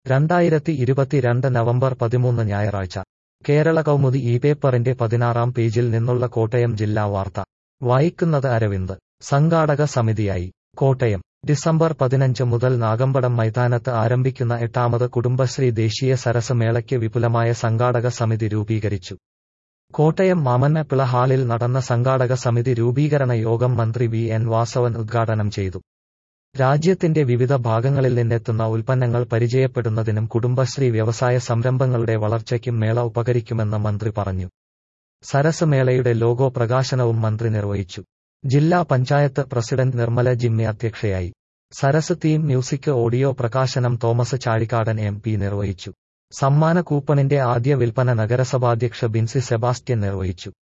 രണ്ടായിരത്തി ഇരുപത്തിരണ്ട് നവംബർ പതിമൂന്ന് ഞായറാഴ്ച കേരള കൗമുദി ഈ പേപ്പറിന്റെ പതിനാറാം പേജിൽ നിന്നുള്ള കോട്ടയം ജില്ലാ വാർത്ത വായിക്കുന്നത് അരവിന്ദ് സംഘാടക സമിതിയായി കോട്ടയം ഡിസംബർ പതിനഞ്ച് മുതൽ നാഗമ്പടം മൈതാനത്ത് ആരംഭിക്കുന്ന എട്ടാമത് കുടുംബശ്രീ ദേശീയ സരസ് മേളയ്ക്ക് വിപുലമായ സംഘാടക സമിതി രൂപീകരിച്ചു കോട്ടയം മാമന്നപ്പിള ഹാളിൽ നടന്ന സംഘാടക സമിതി രൂപീകരണ യോഗം മന്ത്രി വി എൻ വാസവൻ ഉദ്ഘാടനം ചെയ്തു രാജ്യത്തിന്റെ വിവിധ ഭാഗങ്ങളിൽ നിന്നെത്തുന്ന ഉൽപ്പന്നങ്ങൾ പരിചയപ്പെടുന്നതിനും കുടുംബശ്രീ വ്യവസായ സംരംഭങ്ങളുടെ വളർച്ചയ്ക്കും മേള ഉപകരിക്കുമെന്ന് മന്ത്രി പറഞ്ഞു സരസ് മേളയുടെ ലോഗോ പ്രകാശനവും മന്ത്രി നിർവഹിച്ചു ജില്ലാ പഞ്ചായത്ത് പ്രസിഡന്റ് നിർമ്മല ജിമ്മി അധ്യക്ഷയായി സരസ് തീം മ്യൂസിക് ഓഡിയോ പ്രകാശനം തോമസ് ചാഴിക്കാടൻ എം പി നിർവഹിച്ചു സമ്മാന കൂപ്പണിന്റെ ആദ്യ വിൽപ്പന നഗരസഭാധ്യക്ഷ ബിൻസി സെബാസ്റ്റ്യൻ നിർവഹിച്ചു